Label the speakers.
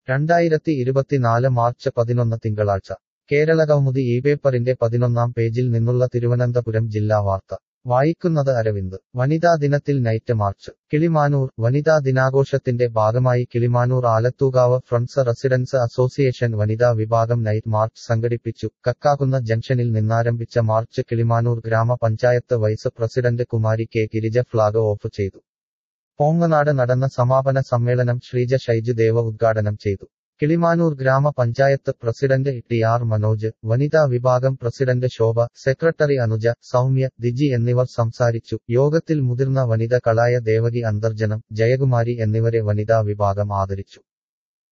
Speaker 1: രണ്ടായിരത്തി ഇരുപത്തിനാല് മാർച്ച് പതിനൊന്ന് തിങ്കളാഴ്ച കേരളകൗമുദി ഈ പേപ്പറിന്റെ പതിനൊന്നാം പേജിൽ നിന്നുള്ള തിരുവനന്തപുരം ജില്ലാ വാർത്ത വായിക്കുന്നത് അരവിന്ദ് വനിതാ ദിനത്തിൽ നൈറ്റ് മാർച്ച് കിളിമാനൂർ വനിതാ ദിനാഘോഷത്തിന്റെ ഭാഗമായി Kilimanoor Alathookavu friends residence association വനിതാ വിഭാഗം നൈറ്റ് മാർച്ച് സംഘടിപ്പിച്ചു കക്കാകുന്ന ജംഗ്ഷനിൽ നിന്നാരംഭിച്ച മാർച്ച് കിളിമാനൂർ ഗ്രാമപഞ്ചായത്ത് വൈസ് പ്രസിഡന്റ് കുമാരി കെ ഗിരിജ ഫ്ളാഗ് ഓഫ് ചെയ്തു പോങ്ങനാട് നടന്ന സമാപന സമ്മേളനം ശ്രീജ ഷൈജു ദേവ ഉദ്ഘാടനം ചെയ്തു കിളിമാനൂർ ഗ്രാമപഞ്ചായത്ത് പ്രസിഡന്റ് ടി ആർ മനോജ് വനിതാ വിഭാഗം പ്രസിഡന്റ് ശോഭ സെക്രട്ടറി അനുജ സൗമ്യ ദിജി എന്നിവർ സംസാരിച്ചു യോഗത്തിൽ മുതിർന്ന വനിത കളായ ദേവകി അന്തർജനം ജയകുമാരി എന്നിവരെ വനിതാ വിഭാഗം ആദരിച്ചു